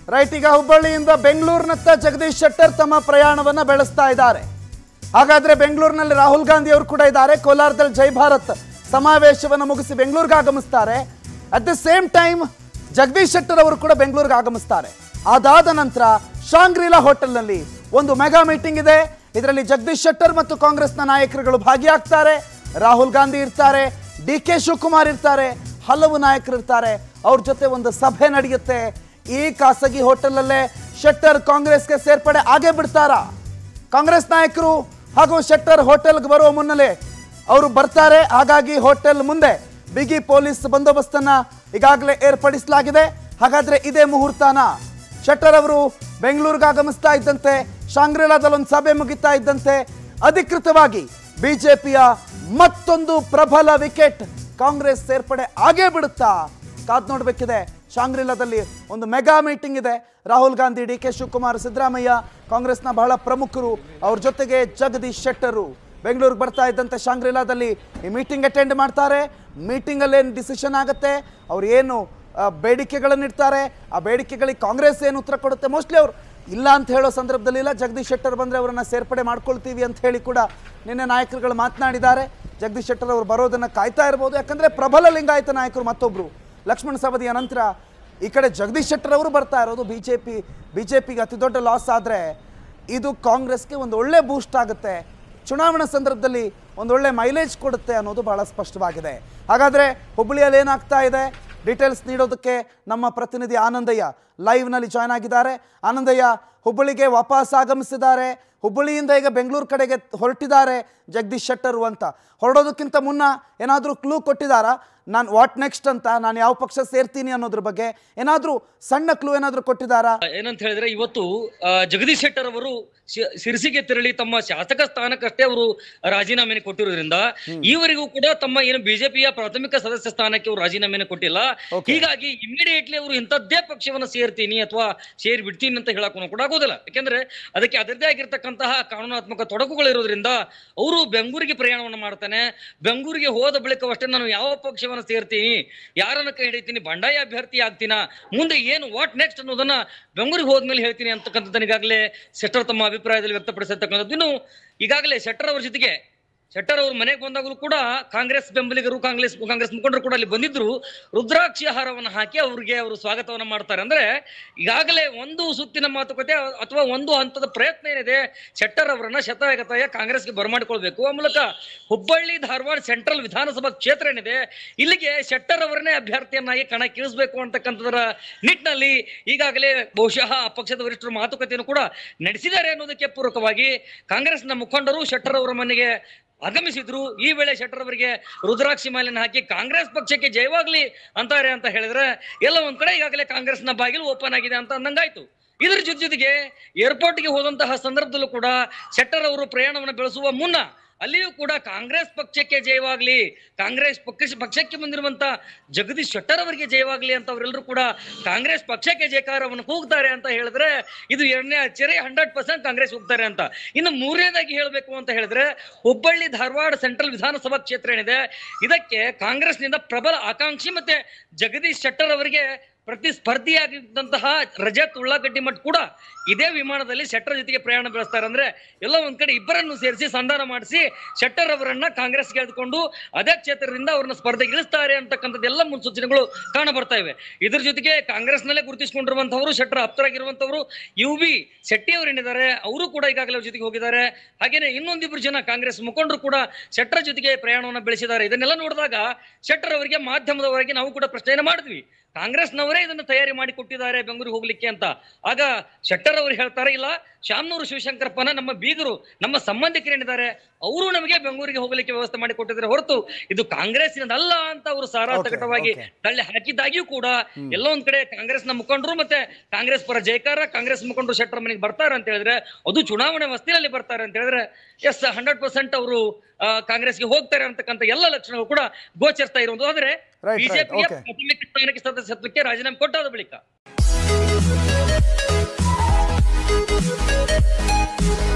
Right ಈಗ ಹುಬ್ಬಳ್ಳಿಯಿಂದ ಬೆಂಗಳೂರಿನತ್ತ ಜಗದೀಶ್ ಶೆಟ್ಟರ್ ತಮ್ಮ ಪ್ರಯಾಣವನ್ನ ಬೆಳೆಸ್ತಾ ಇದ್ದಾರೆ ಹಾಗಾದ್ರೆ ಬೆಂಗಳೂರಿನಲ್ಲಿ ರಾಹುಲ್ ಗಾಂಧಿ ಅವರು ಕೂಡ ಇದ್ದಾರೆ ಕೋಲಾರದಲ್ಲಿ ಜೈ ಭಾರತ್ ಸಮಾವೇಶವನ್ನು ಮುಗಿಸಿ ಬೆಂಗಳೂರಿಗೆ ಆಗಮಿಸ್ತಾರೆ at the same time Jagadish Shettar ಅವರು ಕೂಡ ಬೆಂಗಳೂರಿಗೆ ಆಗಮಿಸ್ತಾರೆ ಅದಾದ ನಂತರ ಶಾಂಗ್ರಿಲಾ ಹೋಟೆಲ್ನಲ್ಲಿ ಒಂದು ಮೆಗಾ ಮೀಟಿಂಗ್ ಇದೆ ಇದರಲ್ಲಿ ಜಗದೀಶ್ ಶೆಟ್ಟರ್ ಮತ್ತು ಕಾಂಗ್ರೆಸ್ನ ನಾಯಕರುಗಳು ಭಾಗಿಯಾಗ್ತಾರೆ ರಾಹುಲ್ ಗಾಂಧಿ ಇರ್ತಾರೆ ಡಿ ಕೆ ಶಿವಕುಮಾರ್ ಇರ್ತಾರೆ ಹಲವು ನಾಯಕರು ಇರ್ತಾರೆ ಅವ್ರ ಜೊತೆ ಒಂದು ಸಭೆ ನಡೆಯುತ್ತೆ ಈ ಖಾಸಗಿ ಹೋಟೆಲಲ್ಲೇ ಶೆಟ್ಟರ್ ಕಾಂಗ್ರೆಸ್ಗೆ ಸೇರ್ಪಡೆ ಆಗೇ ಬಿಡ್ತಾರಾ ಕಾಂಗ್ರೆಸ್ ನಾಯಕರು ಹಾಗೂ ಶೆಟ್ಟರ್ ಹೋಟೆಲ್ಗೆ ಬರುವ ಮುನ್ನಲೇ ಅವರು ಬರ್ತಾರೆ ಹಾಗಾಗಿ ಹೋಟೆಲ್ ಮುಂದೆ ಬಿಗಿ ಪೊಲೀಸ್ ಬಂದೋಬಸ್ತನ್ನ ಈಗಾಗಲೇ ಏರ್ಪಡಿಸಲಾಗಿದೆ ಹಾಗಾದ್ರೆ ಇದೇ ಮುಹೂರ್ತನ ಶೆಟ್ಟರ್ ಅವರು ಬೆಂಗಳೂರಿಗೆ ಆಗಮಿಸ್ತಾ ಇದ್ದಂತೆ ಶಾಂಗ್ರಿಲಾದಲ್ಲಿ ಒಂದು ಸಭೆ ಮುಗಿತಾ ಇದ್ದಂತೆ ಅಧಿಕೃತವಾಗಿ ಬಿಜೆಪಿಯ ಮತ್ತೊಂದು ಪ್ರಬಲ ವಿಕೆಟ್ ಕಾಂಗ್ರೆಸ್ ಸೇರ್ಪಡೆ ಆಗೇ ಬಿಡುತ್ತಾ ಕಾದ್ ನೋಡ್ಬೇಕಿದೆ ಶಾಂಗ್ರಿಲಾದಲ್ಲಿ ಒಂದು ಮೆಗಾ ಮೀಟಿಂಗ್ ಇದೆ ರಾಹುಲ್ ಗಾಂಧಿ ಡಿ ಕೆ ಶಿವಕುಮಾರ್ ಸಿದ್ದರಾಮಯ್ಯ ಕಾಂಗ್ರೆಸ್ನ ಬಹಳ ಪ್ರಮುಖರು ಅವ್ರ ಜೊತೆಗೆ ಜಗದೀಶ್ ಶೆಟ್ಟರು ಬೆಂಗಳೂರಿಗೆ ಬರ್ತಾ ಇದ್ದಂತೆ ಶಾಂಗ್ರಿಲಾದಲ್ಲಿ ಈ ಮೀಟಿಂಗ್ ಅಟೆಂಡ್ ಮಾಡ್ತಾರೆ ಮೀಟಿಂಗಲ್ಲಿ ಏನು ಡಿಸಿಷನ್ ಆಗುತ್ತೆ ಅವ್ರು ಏನು ಆ, ಬೇಡಿಕೆಗಳನ್ನು ಇಡ್ತಾರೆ ಆ ಬೇಡಿಕೆಗಳಿಗೆ ಕಾಂಗ್ರೆಸ್ ಏನು ಉತ್ತರ ಕೊಡುತ್ತೆ ಮೋಸ್ಟ್ಲಿ ಅವ್ರು ಇಲ್ಲ ಅಂತ ಹೇಳೋ ಸಂದರ್ಭದಲ್ಲಿ ಇಲ್ಲ ಜಗದೀಶ್ ಶೆಟ್ಟರ್ ಬಂದರೆ ಅವರನ್ನು ಸೇರ್ಪಡೆ ಮಾಡ್ಕೊಳ್ತೀವಿ ಅಂತ ಹೇಳಿ ಕೂಡ ನಿನ್ನೆ ನಾಯಕರುಗಳು ಮಾತನಾಡಿದ್ದಾರೆ ಜಗದೀಶ್ ಶೆಟ್ಟರ್ ಅವರು ಬರೋದನ್ನು ಕಾಯ್ತಾ ಇರ್ಬೋದು ಯಾಕಂದರೆ ಪ್ರಬಲ ಲಿಂಗಾಯತ ನಾಯಕರು ಮತ್ತೊಬ್ಬರು ಲಕ್ಷ್ಮಣ ಸವದಿಯ ನಂತರ ಈ ಕಡೆ ಜಗದೀಶ್ ಶೆಟ್ಟರ್ ಅವರು ಬರ್ತಾ ಇರೋದು B J P B J ಪಿಗೆ ಅತಿ ದೊಡ್ಡ ಲಾಸ್ ಆದರೆ ಇದು ಕಾಂಗ್ರೆಸ್ಗೆ ಒಂದು ಒಳ್ಳೆ ಬೂಸ್ಟ್ ಆಗುತ್ತೆ ಚುನಾವಣಾ ಸಂದರ್ಭದಲ್ಲಿ ಒಂದು ಒಳ್ಳೆ ಮೈಲೇಜ್ ಕೊಡುತ್ತೆ ಅನ್ನೋದು ಬಹಳ ಸ್ಪಷ್ಟವಾಗಿದೆ ಹಾಗಾದರೆ ಹುಬ್ಬಳ್ಳಿಯಲ್ಲಿ ಏನಾಗ್ತಾ ಇದೆ ಡೀಟೇಲ್ಸ್ ನೀಡೋದಕ್ಕೆ ನಮ್ಮ ಪ್ರತಿನಿಧಿ ಆನಂದಯ್ಯ ಲೈವ್ನಲ್ಲಿ ಜಾಯ್ನ್ ಆಗಿದ್ದಾರೆ ಆನಂದಯ್ಯ ಹುಬ್ಬಳ್ಳಿಗೆ ವಾಪಸ್ ಆಗಮಿಸಿದ್ದಾರೆ ಹುಬ್ಬಳ್ಳಿಯಿಂದ ಈಗ ಬೆಂಗಳೂರು ಕಡೆಗೆ ಹೊರಟಿದ್ದಾರೆ ಜಗದೀಶ್ ಶೆಟ್ಟರು ಅಂತ ಹೊರಡೋದಕ್ಕಿಂತ ಮುನ್ನ ಏನಾದರೂ ಕ್ಲೂ ಕೊಟ್ಟಿದ್ದಾರಾ ನಾನು ವಾಟ್ ನೆಕ್ಸ್ಟ್ ಅಂತ ನಾನು ಯಾವ ಪಕ್ಷ ಸೇರ್ತೀನಿ ಅನ್ನೋದ್ರ ಬಗ್ಗೆ ಏನಾದರೂ ಸಣ್ಣ ಕ್ಲೂ ಏನಾದರೂ ಕೊಟ್ಟಿದ್ದಾರಾ ಏನಂತ ಹೇಳಿದ್ರೆ ಇವತ್ತು ಆ, ಜಗದೀಶ್ ಶೆಟ್ಟರ್ ಅವರು ಶಿ- ಸಿರಸಿಗೆ ತೆರಳಿ ತಮ್ಮ ಶಾಸಕ ಸ್ಥಾನಕ್ಕಷ್ಟೇ ಅವರು ರಾಜೀನಾಮೆನೆ ಕೊಟ್ಟಿರೋದ್ರಿಂದ ಈವರೆಗೂ ಕೂಡ ತಮ್ಮ ಏನು ಬಿಜೆಪಿಯ ಪ್ರಾಥಮಿಕ ಸದಸ್ಯ ಸ್ಥಾನಕ್ಕೆ ಅವರು ರಾಜೀನಾಮೆನೆ ಕೊಟ್ಟಿಲ್ಲ Okay. ಹೀಗಾಗಿ ಇಮಿಡಿಯೇಟ್ಲಿ ಅವರು ಇಂಥದ್ದೇ ಪಕ್ಷವನ್ನ ಸೇರ್ತೀನಿ ಅಥವಾ ಸೇರಿ ಬಿಡ್ತೀನಿ ಅಂತ ಹೇಳಕ್ ಕೂಡ ಆಗೋದಿಲ್ಲ ಯಾಕೆಂದ್ರೆ ಅದಕ್ಕೆ ಅದರದೇ ಆಗಿರ್ತಕ್ಕಂತಹ ಕಾನೂನಾತ್ಮಕ ತೊಡಕುಗಳು ಇರೋದ್ರಿಂದ ಅವರು ಬೆಂಗಳೂರಿಗೆ ಪ್ರಯಾಣವನ್ನು ಮಾಡ್ತಾನೆ ಬೆಂಗಳೂರಿಗೆ ಹೋದ ಬಳಿಕವಷ್ಟೇ ನಾನು ಯಾವ ಪಕ್ಷವನ್ನ ಸೇರ್ತೀನಿ ಯಾರನ್ನ ಕೈ ಹಿಡಿತೀನಿ ಬಂಡಾಯ ಅಭ್ಯರ್ಥಿ ಆಗ್ತೀನ ಮುಂದೆ ಏನು ವಾಟ್ ನೆಕ್ಸ್ಟ್ ಅನ್ನೋದನ್ನ ಬೆಂಗಳೂರಿಗೆ ಹೋದ್ಮೇಲೆ ಹೇಳ್ತೀನಿ ಅಂತಕ್ಕಂಥದ್ದನ್ನ ಈಗಾಗಲೇ ಶೆಟ್ಟರ್ ತಮ್ಮ ಅಭಿಪ್ರಾಯದಲ್ಲಿ ವ್ಯಕ್ತಪಡಿಸಿರ್ತಕ್ಕಂಥದ್ದು ಇನ್ನು ಈಗಾಗಲೇ ಶೆಟ್ಟರ್ ಅವರ ಜೊತೆಗೆ ಶೆಟ್ಟರ್ ಅವ್ರ ಮನೆಗೆ ಬಂದಾಗಲೂ ಕೂಡ ಕಾಂಗ್ರೆಸ್ ಬೆಂಬಲಿಗರು ಕಾಂಗ್ರೆಸ್ ಕಾಂಗ್ರೆಸ್ ಮುಖಂಡರು ಕೂಡ ಅಲ್ಲಿ ಬಂದಿದ್ರು ರುದ್ರಾಕ್ಷಿ ಆಹಾರವನ್ನು ಹಾಕಿ ಅವ್ರಿಗೆ ಅವರು ಸ್ವಾಗತವನ್ನ ಮಾಡ್ತಾರೆ ಅಂದ್ರೆ ಈಗಾಗಲೇ ಒಂದು ಸುತ್ತಿನ ಮಾತುಕತೆ ಅಥವಾ ಒಂದು ಹಂತದ ಪ್ರಯತ್ನ ಏನಿದೆ ಶೆಟ್ಟರ್ ಅವರನ್ನ ಶತಾಯಗತಾಯ ಕಾಂಗ್ರೆಸ್ಗೆ ಬರಮಾಡಿಕೊಳ್ಬೇಕು ಆ ಮೂಲಕ ಹುಬ್ಬಳ್ಳಿ ಧಾರವಾಡ ಸೆಂಟ್ರಲ್ ವಿಧಾನಸಭಾ ಕ್ಷೇತ್ರ ಏನಿದೆ ಇಲ್ಲಿಗೆ ಶೆಟ್ಟರ್ ಅವರನ್ನೇ ಅಭ್ಯರ್ಥಿಯನ್ನಾಗಿ ಕಣಕ್ಕಿಳಿಸಬೇಕು ಅಂತಕ್ಕಂಥದ್ರ ನಿಟ್ಟಿನಲ್ಲಿ ಈಗಾಗಲೇ ಬಹುಶಃ ಆ ಪಕ್ಷದ ವರಿಷ್ಠರು ಮಾತುಕತೆಯನ್ನು ಕೂಡ ನಡೆಸಿದ್ದಾರೆ ಅನ್ನೋದಕ್ಕೆ ಪೂರಕವಾಗಿ ಕಾಂಗ್ರೆಸ್ನ ಮುಖಂಡರು ಶೆಟ್ಟರ್ ಅವರ ಮನೆಗೆ ಆಗಮಿಸಿದ್ರು ಈ ವೇಳೆ ಶೆಟ್ಟರ್ ಅವರಿಗೆ ರುದ್ರಾಕ್ಷಿ ಮಾಲೆಯನ್ನು ಹಾಕಿ ಕಾಂಗ್ರೆಸ್ ಪಕ್ಷಕ್ಕೆ ಜಯವಾಗ್ಲಿ ಅಂತಾರೆ ಅಂತ ಹೇಳಿದ್ರೆ ಎಲ್ಲ ಒಂದ್ ಕಡೆ ಈಗಾಗಲೇ ಕಾಂಗ್ರೆಸ್ನ ಬಾಗಿಲು ಓಪನ್ ಆಗಿದೆ ಅಂತ ಅಂದಂಗಾಯ್ತು ಇದ್ರ ಜೊತೆ ಜೊತೆಗೆ ಏರ್ಪೋರ್ಟ್ಗೆ ಹೋದಂತಹ ಸಂದರ್ಭದಲ್ಲೂ ಕೂಡ ಶೆಟ್ಟರ್ ಅವರು ಪ್ರಯಾಣವನ್ನು ಬೆಳೆಸುವ ಮುನ್ನ ಅಲ್ಲಿಯೂ ಕೂಡ ಕಾಂಗ್ರೆಸ್ ಪಕ್ಷಕ್ಕೆ ಜಯವಾಗ್ಲಿ ಕಾಂಗ್ರೆಸ್ ಪಕ್ಷ ಪಕ್ಷಕ್ಕೆ ಬಂದಿರುವಂತ ಜಗದೀಶ್ ಶೆಟ್ಟರ್ ಅವರಿಗೆ ಜಯವಾಗ್ಲಿ ಅಂತ ಅವರೆಲ್ಲರೂ ಕೂಡ ಕಾಂಗ್ರೆಸ್ ಪಕ್ಷಕ್ಕೆ ಜಯಕಾರವನ್ನು ಕೂಗ್ತಾರೆ ಅಂತ ಹೇಳಿದ್ರೆ ಇದು ಎರಡನೇ ಅಚ್ಚರಿ ಹಂಡ್ರೆಡ್ ಪರ್ಸೆಂಟ್ ಕಾಂಗ್ರೆಸ್ ಹೋಗ್ತಾರೆ ಅಂತ ಇನ್ನು ಮೂರನೇದಾಗಿ ಹೇಳಬೇಕು ಅಂತ ಹೇಳಿದ್ರೆ ಹುಬ್ಬಳ್ಳಿ ಧಾರವಾಡ ಸೆಂಟ್ರಲ್ ವಿಧಾನಸಭಾ ಕ್ಷೇತ್ರ ಏನಿದೆ ಇದಕ್ಕೆ ಕಾಂಗ್ರೆಸ್ನಿಂದ ಪ್ರಬಲ ಆಕಾಂಕ್ಷಿ ಮತ್ತೆ ಜಗದೀಶ್ ಶೆಟ್ಟರ್ ಅವರಿಗೆ ಪ್ರತಿಸ್ಪರ್ಧಿಯಾಗಿದ್ದಂತಹ ರಜತ್ ಉಳ್ಳಾಗಡ್ಡಿ ಮಠ್ ಕೂಡ ಇದೇ ವಿಮಾನದಲ್ಲಿ ಶೆಟ್ಟರ್ ಜೊತೆಗೆ ಪ್ರಯಾಣ ಬೆಳೆಸ್ತಾರೆ ಅಂದ್ರೆ ಎಲ್ಲ ಒಂದ್ ಕಡೆ ಇಬ್ಬರನ್ನು ಸೇರಿಸಿ ಸಂಧಾನ ಮಾಡಿಸಿ ಶೆಟ್ಟರ್ ಅವರನ್ನ ಕಾಂಗ್ರೆಸ್ ಗೆದ್ಕೊಂಡು ಅದೇ ಕ್ಷೇತ್ರದಿಂದ ಅವ್ರನ್ನ ಸ್ಪರ್ಧೆಗೆ ಇಳಿಸ್ತಾರೆ ಅಂತಕ್ಕಂಥದ್ದೆಲ್ಲ ಮುನ್ಸೂಚನೆಗಳು ಕಾಣ ಬರ್ತಾ ಇವೆ ಇದ್ರ ಜೊತೆಗೆ ಕಾಂಗ್ರೆಸ್ನಲ್ಲೇ ಗುರುತಿಸಿಕೊಂಡಿರುವಂತವರು ಶೆಟ್ಟರ್ ಆಪ್ತರಾಗಿರುವಂತವರು ಯು ಬಿ ಶೆಟ್ಟಿ ಅವರು ಏನಿದ್ದಾರೆ ಅವರು ಕೂಡ ಈಗಾಗಲೇ ಅವ್ರ ಜೊತೆಗೆ ಹೋಗಿದ್ದಾರೆ ಹಾಗೇನೆ ಇನ್ನೊಂದಿಬ್ರು ಜನ ಕಾಂಗ್ರೆಸ್ ಮುಖಂಡರು ಕೂಡ ಶೆಟ್ಟರ್ ಜೊತೆಗೆ ಪ್ರಯಾಣವನ್ನು ಬೆಳೆಸಿದ್ದಾರೆ ಇದನ್ನೆಲ್ಲ ನೋಡಿದಾಗ ಶೆಟ್ಟರ್ ಅವರಿಗೆ ಮಾಧ್ಯಮದವರೆಗೆ ನಾವು ಕೂಡ ಪ್ರಶ್ನೆಯನ್ನು ಮಾಡಿದ್ವಿ ಕಾಂಗ್ರೆಸ್ನವರೇ ಇದನ್ನು ತಯಾರಿ ಮಾಡಿ ಕೊಟ್ಟಿದ್ದಾರೆ ಬೆಂಗಳೂರಿಗೆ ಹೋಗ್ಲಿಕ್ಕೆ ಅಂತ ಆಗ ಶೆಟ್ಟರ್ ಅವರು ಹೇಳ್ತಾರೆ ಇಲ್ಲ ಶಾಮನೂರು ಶಿವಶಂಕರಪ್ಪನ ನಮ್ಮ ಬೀಗರು ನಮ್ಮ ಸಂಬಂಧಿಕರೇನಿದ್ದಾರೆ ಅವರು ನಮಗೆ ಬೆಂಗಳೂರಿಗೆ ಹೋಗ್ಲಿಕ್ಕೆ ವ್ಯವಸ್ಥೆ ಮಾಡಿ ಕೊಟ್ಟಿದ್ದಾರೆ ಹೊರತು ಇದು ಕಾಂಗ್ರೆಸ್ಸಿನದಲ್ಲ ಅಂತ ಅವರು ಸಾರಾಸಗಟವಾಗಿ okay. ತಳ್ಳಿ ಹಾಕಿದ್ದಾಗಿಯೂ ಕೂಡ ಎಲ್ಲ ಒಂದ್ ಕಡೆ ಕಾಂಗ್ರೆಸ್ನ ಮುಖಂಡರು ಮತ್ತೆ ಕಾಂಗ್ರೆಸ್ ಪರ ಜಯಕಾರ ಕಾಂಗ್ರೆಸ್ ಮುಖಂಡರು ಶೆಟ್ಟರ್ ಮನೆಗೆ ಬರ್ತಾರೆ ಅಂತ ಹೇಳಿದ್ರೆ ಅದು ಚುನಾವಣೆ ವಸ್ತಿನಲ್ಲಿ ಬರ್ತಾರೆ ಅಂತ ಹೇಳಿದ್ರೆ ಎಸ್ ಹಂಡ್ರೆಡ್ ಪರ್ಸೆಂಟ್ ಅವರು ಕಾಂಗ್ರೆಸ್ಗೆ ಹೋಗ್ತಾರೆ ಅಂತಕ್ಕಂಥ ಎಲ್ಲ ಲಕ್ಷಣಗಳು ಕೂಡ ಗೋಚರಿಸ್ತಾ ಇರುವುದು ಆದ್ರೆ Right, right, ಬಿಜೆಪಿಯ okay. ಪ್ರಾಥಮಿಕ ಸ್ಥಾನಕ್ಕೆ ಸದಸ್ಯತ್ವಕ್ಕೆ ರಾಜೀನಾಮೆ ಕೊಟ್ಟಾದ ಬಳಿಕ